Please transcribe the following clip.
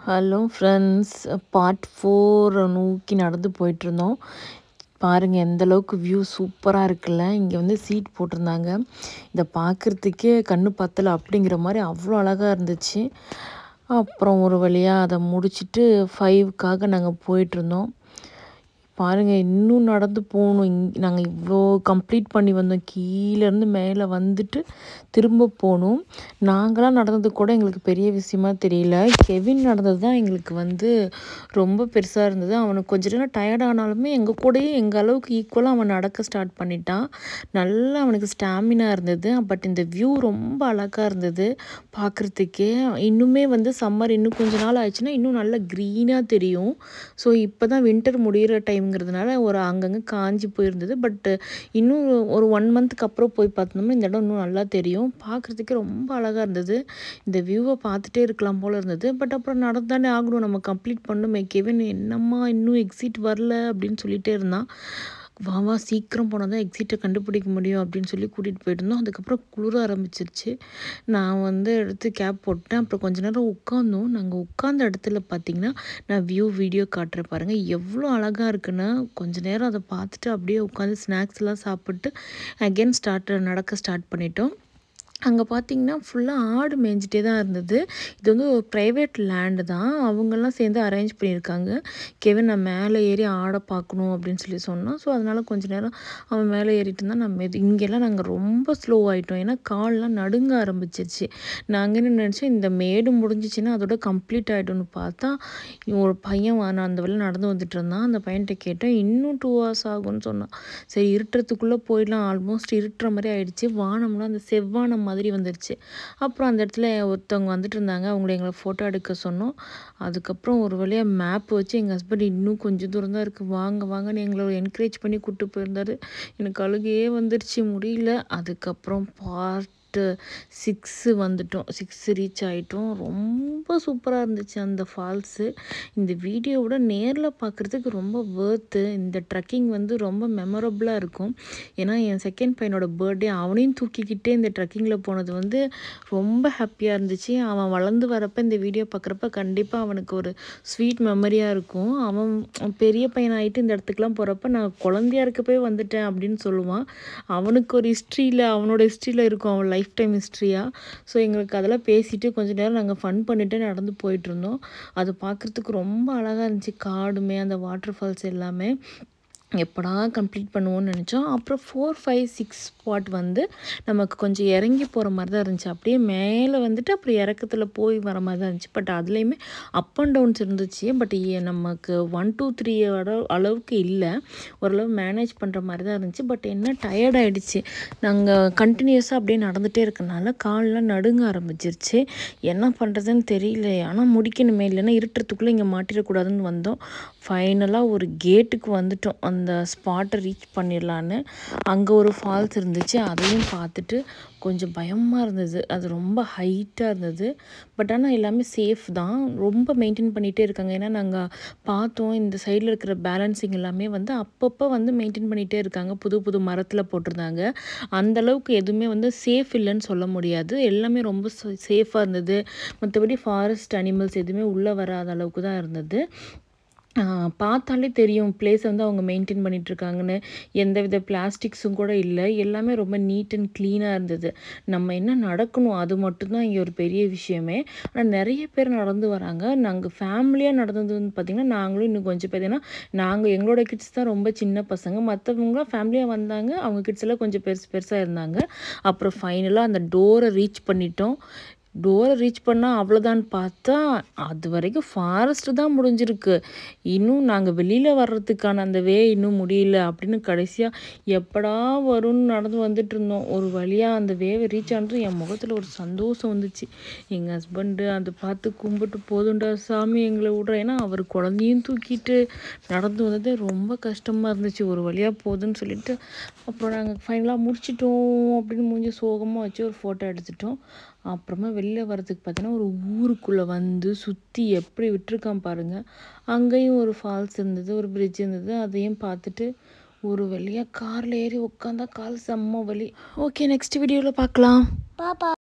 hello friends part four நோக்கி நடந்து போயிட்டுருந்தோம் பாருங்கள் எந்த அளவுக்கு வியூ சூப்பராக இருக்குல்ல இங்கே வந்து சீட் போட்டிருந்தாங்க இதை பார்க்குறதுக்கே கண்ணு பத்தலை அப்படிங்கிற மாதிரி அவ்வளோ அழகாக இருந்துச்சு அப்புறம் ஒரு வழியாக அதை முடிச்சுட்டு ஃபைவ்க்காக நாங்கள் போயிட்டுருந்தோம் பாருங்கள் இன்னும் நடந்து போகணும் இங் நாங்கள் இவ்வளோ கம்ப்ளீட் பண்ணி வந்தோம் கீழேருந்து மேலே வந்துட்டு திரும்ப போகணும் நாங்களாம் நடந்தது கூட எங்களுக்கு பெரிய விஷயமா தெரியல கெவின் நடந்தது தான் எங்களுக்கு வந்து ரொம்ப பெருசாக இருந்தது அவனுக்கு கொஞ்ச நேரம் டயர்ட் ஆனாலுமே எங்கள் கூடயே எங்கள் அளவுக்கு ஈக்குவலாக அவன் நடக்க ஸ்டார்ட் பண்ணிட்டான் நல்லா அவனுக்கு ஸ்டாமினா இருந்தது பட் இந்த வியூ ரொம்ப அழகாக இருந்தது பார்க்குறதுக்கே இன்னுமே வந்து சம்மர் இன்னும் கொஞ்ச நாள் ஆயிடுச்சுன்னா இன்னும் நல்லா க்ரீனாக தெரியும் ஸோ இப்போ தான் வின்டர் முடிகிற டைம்ங்கிறதுனால ஒரு அங்கங்கே காஞ்சி போயிருந்தது பட் இன்னும் ஒரு ஒன் மந்த்துக்கு அப்புறம் போய் பார்த்தோம்னா இந்த இடம் இன்னும் நல்லா தெரியும் பார்க்குறதுக்கே ரொம்ப அழகாக இருந்தது இந்த வியூவை பார்த்துட்டே இருக்கலாம் போல் இருந்தது பட் அப்புறம் நடந்தானே ஆகணும் நம்ம கம்ப்ளீட் பண்ணுமே கெவின் என்னம்மா இன்னும் எக்ஸிட் வரல அப்படின்னு சொல்லிகிட்டே இருந்தான் வா வா சீக்கிரம் போனால் தான் எக்ஸிட்டை கண்டுபிடிக்க முடியும் அப்படின்னு சொல்லி கூட்டிகிட்டு போயிருந்தோம் அதுக்கப்புறம் குளிர ஆரம்பிச்சிருச்சு நான் வந்து எடுத்து கேப் போட்டேன் அப்புறம் கொஞ்ச நேரம் உட்காந்தோம் நாங்கள் உட்காந்த இடத்துல பார்த்தீங்கன்னா நான் வியூ வீடியோ காட்டுறேன் பாருங்கள் எவ்வளோ அழகாக இருக்குன்னா கொஞ்ச நேரம் அதை பார்த்துட்டு அப்படியே உட்காந்து ஸ்நாக்ஸ்லாம் சாப்பிட்டு அகெயின் ஸ்டார்ட் நடக்க ஸ்டார்ட் பண்ணிட்டோம் அங்கே பார்த்தீங்கன்னா ஃபுல்லாக ஆடு மேய்ஞ்சிட்டே தான் இருந்தது இது வந்து ஒரு ப்ரைவேட் லேண்டு தான் அவங்கெல்லாம் சேர்ந்து அரேஞ்ச் பண்ணியிருக்காங்க கெவின் நான் மேலே ஏறி ஆடை பார்க்கணும் அப்படின்னு சொல்லி சொன்னான் ஸோ அதனால் கொஞ்ச நேரம் அவன் மேலே ஏறிட்டு இருந்தால் நம்ம இது இங்கெல்லாம் நாங்கள் ரொம்ப ஸ்லோ ஆகிட்டோம் ஏன்னா கால்லாம் நடுங்க ஆரம்பிச்சிருச்சு நாங்கள் என்ன நினச்சோம் இந்த மேடு முடிஞ்சிச்சின்னா அதோட கம்ப்ளீட் ஆகிடும்னு பார்த்தா ஒரு பையன் நான் அந்த வழியில் நடந்து வந்துட்டு இருந்தான் அந்த பையன்கிட்ட கேட்டேன் இன்னும் டூ ஹவர்ஸ் ஆகும்னு சொன்னான் சரி இருட்டுறதுக்குள்ளே போயிடலாம் ஆல்மோஸ்ட் இருட்டுற மாதிரி ஆயிடுச்சு வானம்லாம் அந்த செவ்வானம் மாதிரி வந்துருச்சு அப்புறம் அந்த இடத்துல ஒருத்தவங்க வந்துட்டு இருந்தாங்க அவங்கள எங்களை ஃபோட்டோ எடுக்க சொன்னோம் அதுக்கப்புறம் ஒரு வழியாக மேப் வச்சு எங்கள் ஹஸ்பண்ட் இன்னும் கொஞ்சம் தூரம் தான் இருக்குது வாங்க வாங்கன்னு எங்களை என்கரேஜ் பண்ணி கூப்பிட்டு போயிருந்தாரு எனக்கு அழுகையே வந்துருச்சு முடியல அதுக்கப்புறம் பார்ட் சிக்ஸு வந்துட்டோம் சிக்ஸ் ரீச் ஆகிட்டோம் ரொம்ப சூப்பராக இருந்துச்சு அந்த ஃபால்ஸு இந்த வீடியோவோட நேரில் பார்க்குறதுக்கு ரொம்ப வேர்த்து இந்த ட்ரக்கிங் வந்து ரொம்ப மெமரபுளாக இருக்கும் ஏன்னா என் செகண்ட் பையனோட பர்த்டே அவனையும் தூக்கிக்கிட்டே இந்த ட்ரக்கிங்கில் போனது வந்து ரொம்ப ஹாப்பியாக இருந்துச்சு அவன் வளர்ந்து வரப்போ இந்த வீடியோ பார்க்குறப்ப கண்டிப்பாக அவனுக்கு ஒரு ஸ்வீட் மெமரியாக இருக்கும் அவன் பெரிய பையன் ஆகிட்டு இந்த இடத்துக்குலாம் போகிறப்ப நான் குழந்தையா இருக்கப்பவே வந்துட்டேன் அப்படின்னு சொல்லுவான் அவனுக்கு ஒரு ஹிஸ்ட்ரியில் அவனோட ஹிஸ்ட்ரியில் இருக்கும் அவன் லைஃப் டைம் ஹிஸ்ட்ரியாக ஸோ எங்களுக்கு அதெல்லாம் பேசிட்டு கொஞ்ச நேரம் நாங்கள் ஃபன் பண்ணிட்டு நடந்து போயிட்டு இருந்தோம் அது பார்க்குறதுக்கு ரொம்ப அழகாக இருந்துச்சு காடுமே அந்த வாட்டர் ஃபால்ஸ் எல்லாமே எப்படா கம்ப்ளீட் பண்ணுவோன்னு நினச்சோம் அப்புறம் ஃபோர் ஃபைவ் சிக்ஸ் ஸ்பாட் வந்து நமக்கு கொஞ்சம் இறங்கி போகிற மாதிரி தான் இருந்துச்சு அப்படியே மேலே வந்துட்டு அப்புறம் இறக்கத்தில் போய் வர மாதிரி தான் இருந்துச்சு பட் அதுலேயுமே அப் அண்ட் டவுன்ஸ் இருந்துச்சு பட் நமக்கு ஒன் டூ த்ரீ அளவுக்கு இல்லை ஓரளவு மேனேஜ் பண்ணுற மாதிரி தான் இருந்துச்சு பட் என்ன டயர்ட் ஆகிடுச்சு நாங்கள் கண்டினியூஸாக அப்படியே நடந்துகிட்டே இருக்கனால கால்லாம் நடுங்க ஆரம்பிச்சிருச்சு என்ன பண்ணுறதுன்னு தெரியல ஆனால் முடிக்கணுமே இல்லைன்னா இருட்டுறதுக்குள்ளே இங்கே மாட்டிடக்கூடாதுன்னு வந்தோம் ஃபைனலாக ஒரு கேட்டுக்கு வந்துட்டோம் அந்த ஸ்பாட்டை ரீச் பண்ணிடலான்னு அங்கே ஒரு ஃபால்ஸ் இருந்துச்சு அதையும் பார்த்துட்டு கொஞ்சம் பயமாக இருந்தது அது ரொம்ப ஹைட்டாக இருந்தது பட் ஆனால் எல்லாமே சேஃப் தான் ரொம்ப மெயின்டைன் பண்ணிகிட்டே இருக்காங்க ஏன்னா நாங்கள் பார்த்தோம் இந்த சைடில் இருக்கிற பேலன்சிங் எல்லாமே வந்து அப்பப்போ வந்து மெயின்டைன் பண்ணிகிட்டே இருக்காங்க புது புது மரத்தில் போட்டிருந்தாங்க அந்தளவுக்கு எதுவுமே வந்து சேஃப் இல்லைன்னு சொல்ல முடியாது எல்லாமே ரொம்ப சேஃபாக இருந்தது மற்றபடி ஃபாரஸ்ட் அனிமல்ஸ் எதுவுமே உள்ளே வராத அளவுக்கு தான் இருந்தது பார்த்தாலே தெரியும் பிளேஸ் வந்து அவங்க மெயின்டைன் பண்ணிகிட்ருக்காங்கன்னு எந்த வித பிளாஸ்டிக்ஸும் கூட இல்லை எல்லாமே ரொம்ப நீட் அண்ட் க்ளீனாக இருந்தது நம்ம என்ன நடக்கணும் அது மட்டும்தான் இங்கே ஒரு பெரிய விஷயமே ஆனால் நிறைய பேர் நடந்து வராங்க நாங்கள் ஃபேமிலியாக நடந்தது வந்து பார்த்திங்கன்னா நாங்களும் இன்னும் கொஞ்சம் பேர் ஏன்னா நாங்கள் எங்களோட கிட்ஸ் தான் ரொம்ப சின்ன பசங்க மற்றவங்களாம் ஃபேமிலியாக வந்தாங்க அவங்க கிட்ஸ் எல்லாம் கொஞ்சம் பெருசு பெருசாக இருந்தாங்க அப்புறம் ஃபைனலாக அந்த டோரை ரீச் பண்ணிட்டோம் டோரை ரீச் பண்ணால் அவ்வளோதான்னு பார்த்தா அது வரைக்கும் ஃபாரஸ்ட்டு தான் முடிஞ்சிருக்கு இன்னும் நாங்கள் வெளியில் வர்றதுக்கான அந்த வே இன்னும் முடியல அப்படின்னு கடைசியாக எப்படா வரும்னு நடந்து வந்துட்டு இருந்தோம் ஒரு வழியாக அந்த வேவை ரீச் ஆனது என் முகத்தில் ஒரு சந்தோஷம் வந்துச்சு எங்கள் ஹஸ்பண்டு அதை பார்த்து கும்பிட்டு போதுண்டா சாமி எங்களை விட்ற ஏன்னா அவர் குழந்தையும் தூக்கிட்டு நடந்து வந்தது ரொம்ப கஷ்டமாக இருந்துச்சு ஒரு வழியாக போகுதுன்னு சொல்லிட்டு அப்புறம் நாங்கள் ஃபைனலாக முடிச்சிட்டோம் அப்படின்னு மூஞ்சி சோகமாக வச்சு ஒரு ஃபோட்டோ எடுத்துட்டோம் அப்புறமா வெளியில் வரதுக்கு பார்த்தீங்கன்னா ஒரு ஊருக்குள்ளே வந்து சுற்றி எப்படி விட்டுருக்கான் பாருங்கள் அங்கேயும் ஒரு ஃபால்ஸ் இருந்தது ஒரு பிரிட்ஜ் இருந்தது அதையும் பார்த்துட்டு ஒரு வழியாக காரில் ஏறி உட்காந்தா கால் செம்ம வலி ஓகே நெக்ஸ்ட் வீடியோவில் பார்க்கலாம் பாப்பா